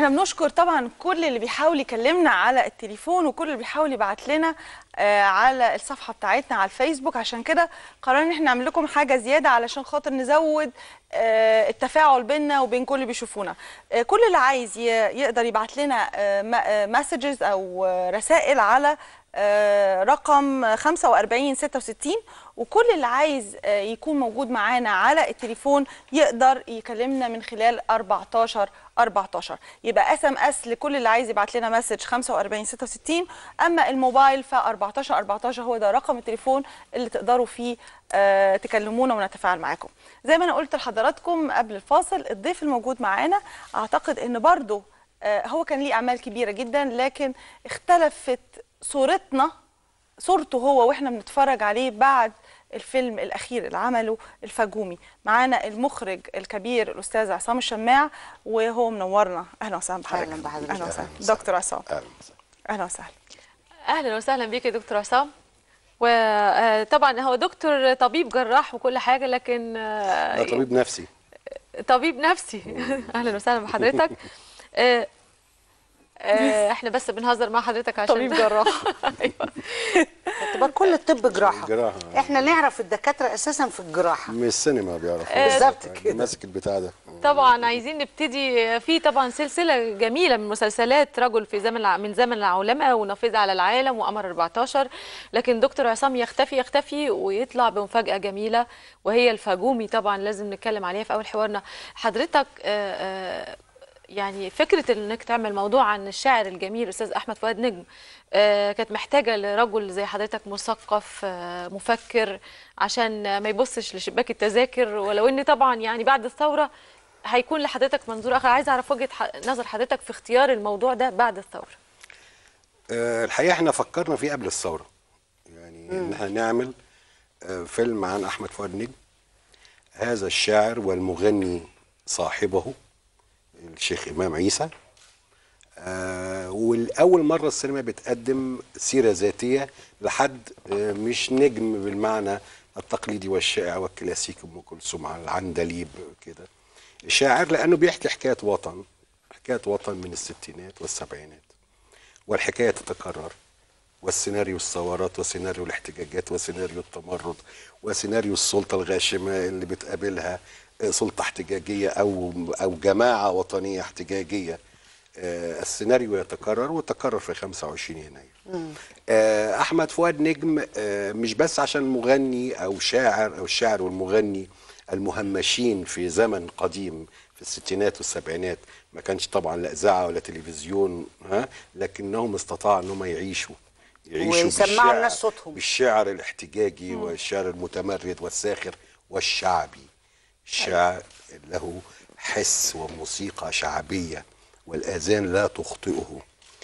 احنا بنشكر طبعا كل اللي بيحاول يكلمنا على التليفون وكل اللي بيحاول يبعت لنا آه، على الصفحه بتاعتنا على الفيسبوك عشان كده قررنا ان احنا نعمل لكم حاجه زياده علشان خاطر نزود آه، التفاعل بيننا وبين كل اللي بيشوفونا آه، كل اللي عايز ي- يقدر يبعت لنا مسجز او آه، رسائل على آه، رقم 4566 وكل اللي عايز آه، يكون موجود معانا على التليفون يقدر يكلمنا من خلال 14 14 يبقى اس ام اس لكل اللي عايز يبعت لنا مسج 4566 اما الموبايل ف 14 14 هو ده رقم التليفون اللي تقدروا فيه آه، تكلمونا ونتفاعل معاكم زي ما انا قلت لحضراتكم قبل الفاصل الضيف الموجود معانا اعتقد ان برضه آه، هو كان ليه اعمال كبيره جدا لكن اختلفت صورتنا صورته هو واحنا بنتفرج عليه بعد الفيلم الاخير اللي عمله الفجومي معانا المخرج الكبير الاستاذ عصام الشماع وهو منورنا اهلا وسهلا بحضرتك أهلاً بحضرتك. اهلا وسهلا أهلاً وسهلاً. دكتور عصام اهلا وسهلا اهلا وسهلا اهلا وسهلا بيك يا دكتور عصام وطبعا هو دكتور طبيب جراح وكل حاجه لكن آه، ده طبيب نفسي طبيب نفسي اهلا وسهلا بحضرتك آه، آه، احنا بس بنهزر مع حضرتك عشان طبيب جراح ايوه تبقى كل الطب جراحه جراحة. احنا نعرف الدكاتره اساسا في الجراحه من السينما بيعرف بالظبط كده. ماسك البتاع ده طبعا عايزين نبتدي في طبعا سلسله جميله من مسلسلات رجل في زمن الع- من زمن العولمه ونافذه على العالم وقمر 14 لكن دكتور عصام يختفي يختفي ويطلع بمفاجاه جميله وهي الفجومي طبعا لازم نتكلم عليها في اول حوارنا حضرتك آه، آه، يعني فكره انك تعمل موضوع عن الشاعر الجميل الاستاذ احمد فؤاد نجم آه، كانت محتاجه لرجل زي حضرتك مثقف آه، مفكر عشان ما يبصش لشباك التذاكر ولو ان طبعا يعني بعد الثوره هيكون لحضرتك منظور اخر عايزه اعرف وجهه ح- نظر حضرتك في اختيار الموضوع ده بعد الثوره آه، الحقيقه احنا فكرنا فيه قبل الثوره يعني ان احنا نعمل آه، فيلم عن احمد فؤاد نجم هذا الشاعر والمغني صاحبه الشيخ امام عيسى آه والاول مره السينما بتقدم سيره ذاتيه لحد آه مش نجم بالمعنى التقليدي والشائع والكلاسيكي ام كلثوم على العندليب كده شاعر لانه بيحكي حكايه وطن حكايه وطن من الستينات والسبعينات والحكايه تتكرر والسيناريو الثورات وسيناريو الاحتجاجات وسيناريو التمرد وسيناريو السلطه الغاشمه اللي بتقابلها آه، سلطه احتجاجيه او او جماعه وطنيه احتجاجيه آه، السيناريو يتكرر وتكرر في 25 يناير آه، احمد فؤاد نجم آه، مش بس عشان مغني او شاعر او الشاعر والمغني المهمشين في زمن قديم في الستينات والسبعينات ما كانش طبعا لا اذاعه ولا تلفزيون ها لكنهم استطاعوا انهم يعيشوا يعيشوا ويسمعوا بالشعر- الناس صوتهم. بالشعر الاحتجاجي والشعر المتمرد والساخر والشعبي الشعر له حس وموسيقى شعبيه والاذان لا تخطئه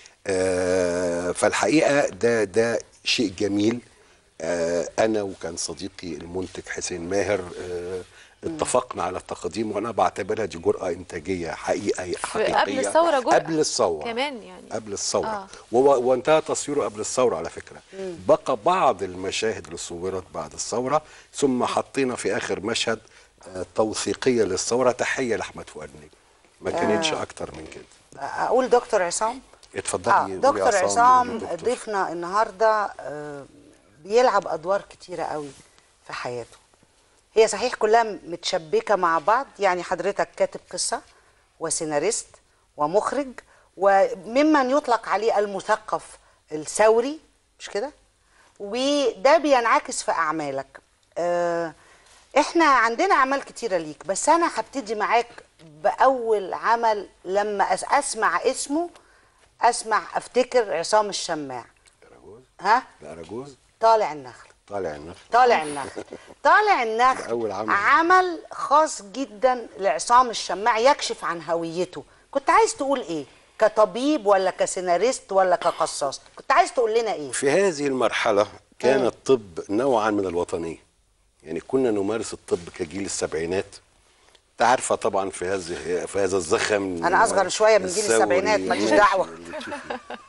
آه، فالحقيقه ده ده شيء جميل آه، انا وكان صديقي المنتج حسين ماهر آه، اتفقنا على التقديم وانا بعتبرها دي جرأة انتاجيه حقيقه حقيقيه قبل الثورة جرأة. قبل الثوره كمان يعني. قبل الثوره آه. آه. وانتهى تصويره قبل الثوره على فكره بقى بعض المشاهد اللي صورت بعد الثوره ثم حطينا في اخر مشهد آه، توثيقيه للثوره تحيه لاحمد فؤاد نجم ما كانتش اكتر من كده اقول دكتور عصام اتفضلي اه قولي دكتور عصام، عصام دكتور. ضيفنا النهارده آه، بيلعب ادوار كتيره قوي في حياته هي صحيح كلها متشبكه مع بعض يعني حضرتك كاتب قصه وسيناريست ومخرج وممن يطلق عليه المثقف الثوري مش كده وده بينعكس في اعمالك آه، احنا عندنا اعمال كتيره ليك بس انا هبتدي معاك باول عمل لما أس- اسمع اسمه اسمع افتكر عصام الشماع أراجوز ها لا أراجوز طالع النخل طالع النخل طالع النخل طالع النخل ده أول عمل. عمل خاص جدا لعصام الشماع يكشف عن هويته كنت عايز تقول ايه كطبيب ولا كسيناريست ولا كقصاص كنت عايز تقول لنا ايه في هذه المرحلة كان الطب نوعا من الوطنية يعني كنا نمارس الطب كجيل السبعينات انت عارفة طبعا في هذه في هذا الزخم أنا أصغر شوية من جيل الثوري السبعينات، ماليش ماشي دعوة. اللي تشوفيه.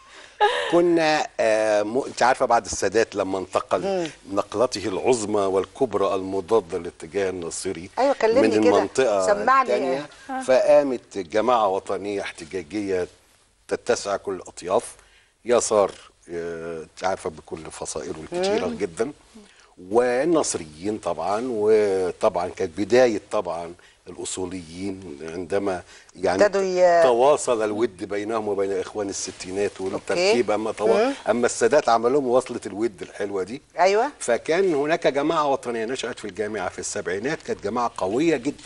كنا آه م... انت عارفه بعد السادات لما انتقل نقلته العظمى والكبرى المضاده للاتجاه الناصري أيوة، كلمني من كده. المنطقه سمعني. الثانيه فقامت جماعه وطنيه احتجاجيه تتسع كل الاطياف يسار آه، انت عارفه بكل فصائله الكثيره جدا والنصريين طبعا وطبعا كانت بدايه طبعا الاصوليين عندما يعني ابتدوا ي- تواصل الود بينهم وبين اخوان الستينات والترتيب اما توا... اما السادات عمل لهم وصله الود الحلوه دي ايوه فكان هناك جماعه وطنيه نشات في الجامعه في السبعينات كانت جماعه قويه جدا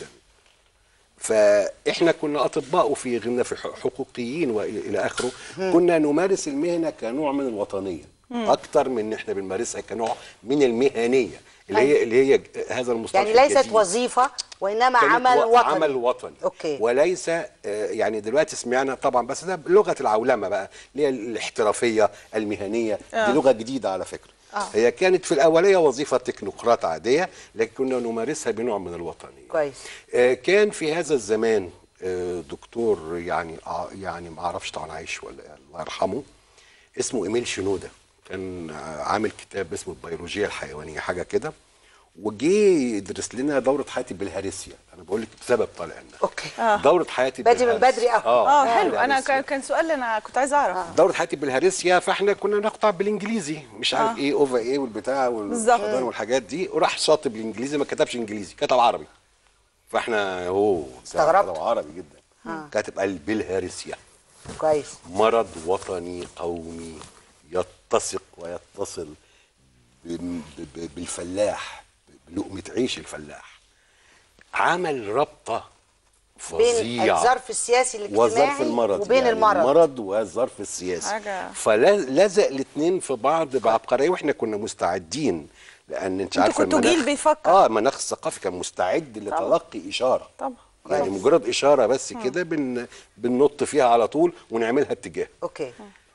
فاحنا كنا اطباء وفي غنى في ح- حقوقيين والى اخره كنا نمارس المهنه كنوع من الوطنيه اكتر من ان احنا بنمارسها كنوع من المهنيه اللي هي اللي هي ج- هذا المصطلح يعني ليست الجديد. وظيفه وانما كانت عمل و- وطني عمل وطني اوكي وليس آه، يعني دلوقتي سمعنا طبعا بس ده بلغه العولمه بقى اللي هي الاحترافيه المهنيه دي لغه جديده على فكره هي كانت في الاوليه وظيفه تكنوقراط عاديه لكن كنا نمارسها بنوع من الوطنيه كويس آه، كان في هذا الزمان آه، دكتور يعني آه، يعني ما اعرفش طبعا عايش ولا الله يرحمه اسمه ايميل شنوده كان آه، عامل كتاب اسمه البيولوجيا الحيوانيه حاجه كده وجه يدرس لنا دوره حياتي بالهارسيا انا بقول لك بسبب طالع لنا اوكي دوره حياتي بادي من بالهارسيا. بدري أوي. اه حلو انا بالهارسيا. كان كان سؤال اللي انا كنت عايزه اعرف دوره حياتي بالهارسيا فاحنا كنا نقطع بالانجليزي مش عارف ايه اوفا ايه والبتاع بالظبط. والحضان والحاجات دي وراح شاطب بالانجليزي ما كتبش انجليزي كتب عربي فاحنا هو استغربت. كتب عربي جدا كاتب قال بالهارسيا كويس مرض وطني قومي يتسق ويتصل بم- ب- ب- بالفلاح بلقمة عيش الفلاح عمل ربطة بين فظيعة الظرف السياسي الاجتماعي والظرف المرض وبين يعني المرض المرض والظرف السياسي حاجة. فلزق الاثنين في بعض بعبقريه واحنا كنا مستعدين لان انت انتوا عارفه كنتوا المناخ- جيل بيفكر. اه المناخ الثقافي كان مستعد لتلقي اشاره طبعا يعني مجرد اشاره بس كده بن بننط فيها على طول ونعملها اتجاه اوكي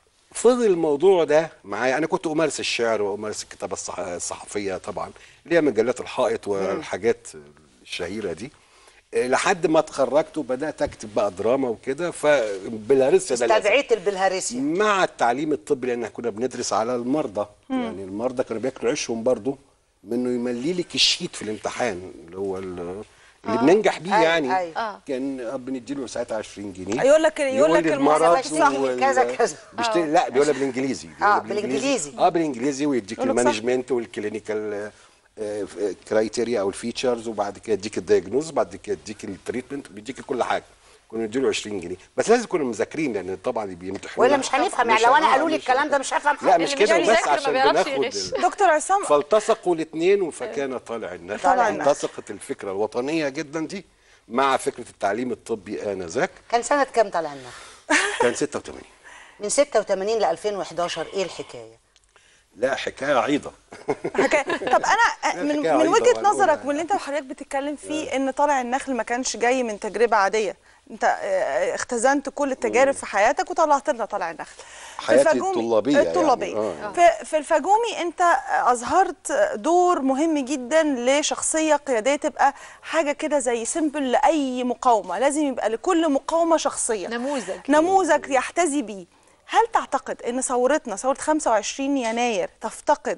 فضل الموضوع ده معايا انا كنت امارس الشعر وامارس الكتابه الصح- الصحفيه طبعا اللي هي مجلات الحائط والحاجات الشهيره دي إيه، لحد ما اتخرجت وبدات اكتب بقى دراما وكده فبالهرسه ده للأسف. استدعيت البلهارسيا مع التعليم الطبي لان كنا بندرس على المرضى يعني المرضى كانوا بياكلوا عيشهم برضو منه يملي لك الشيت في الامتحان اللي هو ال- اللي بننجح بيه أيوة، يعني أيوة. آه. كان بنديله ساعتها 20 جنيه يقول لك- يقول لك لي المرضى المرض بشتكي وال- كذا كذا. بيشتكي لا بيقولها بالانجليزي آه، بيقولها بالإنجليزي. اه بالانجليزي ويديك يقول لك صح. المانجمنت والكلينيكال كرايتيريا او الفيتشرز وبعد كده يديك الدايجنوز بعد كده يديك التريتمنت بيديك كل حاجه كنا نديله 20 جنيه بس لازم كنا مذاكرين لان طبعا اللي بيمتحنوا ولا مش هنفهم يعني لو انا قالوا لي الكلام ده مش هفهم لا حاجه مش اللي كده مش وبس بيذاكر ما عشان بيعرفش بناخد يغش. ال- دكتور عصام فالتصقوا الاثنين فكان طالع النخل طالع النخل. التصقت الفكره الوطنيه جدا دي مع فكره التعليم الطبي انذاك كان سنه كام طالع لنا كان 86 من 86 ل 2011 ايه الحكايه لا حكايه عيضه حكاية. طب انا من, حكاية من عريضة وجهه وهنقولها نظرك يعني. واللي انت وحضرتك بتتكلم فيه ان طالع النخل ما كانش جاي من تجربه عاديه انت آه، اختزنت كل التجارب في حياتك وطلعت لنا طالع النخل في حياتي الفجومي- الطلابية يعني. الطلابيه آه. في, في الفجومي انت اظهرت دور مهم جدا لشخصيه قياديه تبقى حاجه كده زي سيمبل لاي مقاومه لازم يبقى لكل مقاومه شخصيه نموذج. نموذج يحتذي بيه هل تعتقد ان ثورتنا ثوره 25 يناير تفتقد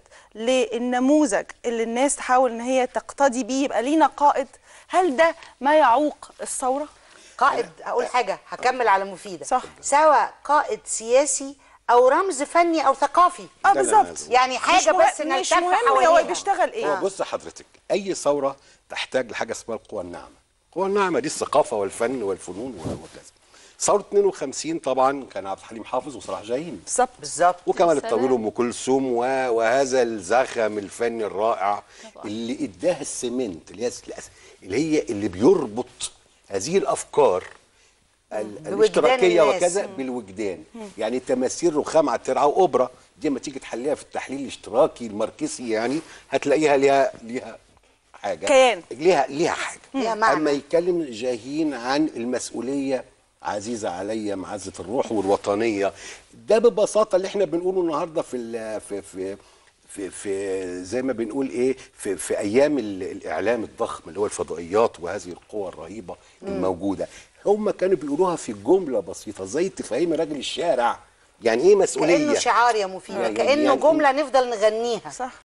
للنموذج اللي الناس تحاول ان هي تقتدي بيه يبقى لينا قائد هل ده ما يعوق الثوره قائد اقول حاجه هكمل على مفيده صح. سواء قائد سياسي او رمز فني او ثقافي اه لا، لا، بالظبط لازم. يعني حاجه مهم- بس مش نلتف مهم حواليها هو بيشتغل ايه هو بص حضرتك اي ثوره تحتاج لحاجه اسمها القوى الناعمه القوى الناعمه دي الثقافه والفن والفنون وكذا ثوره 52 طبعا كان عبد الحليم حافظ وصلاح جاهين بالظبط بالظبط وكمال سلام. الطويل وام كلثوم و- وهذا الزخم الفني الرائع اللي اداها السمنت اللي هي اللي هي اللي بيربط هذه الافكار ال- بوجدان الاشتراكيه الناس. وكذا بالوجدان يعني تماثيل رخام على الترعه واوبرا دي لما تيجي تحليها في التحليل الاشتراكي الماركسي يعني هتلاقيها ليها ليها حاجه كيان. ليها ليها حاجه ليها معنى. اما يتكلم جاهين عن المسؤوليه عزيزه عليا معزه الروح والوطنيه ده ببساطه اللي احنا بنقوله النهارده في ال- في في في, في زي ما بنقول ايه في, في ايام ال- الاعلام الضخم اللي هو الفضائيات وهذه القوى الرهيبه الموجوده هم كانوا بيقولوها في جمله بسيطه زي تفهمي راجل الشارع يعني ايه مسؤوليه كانه شعار يا مفيده يعني- كانه يعني- جمله نفضل نغنيها صح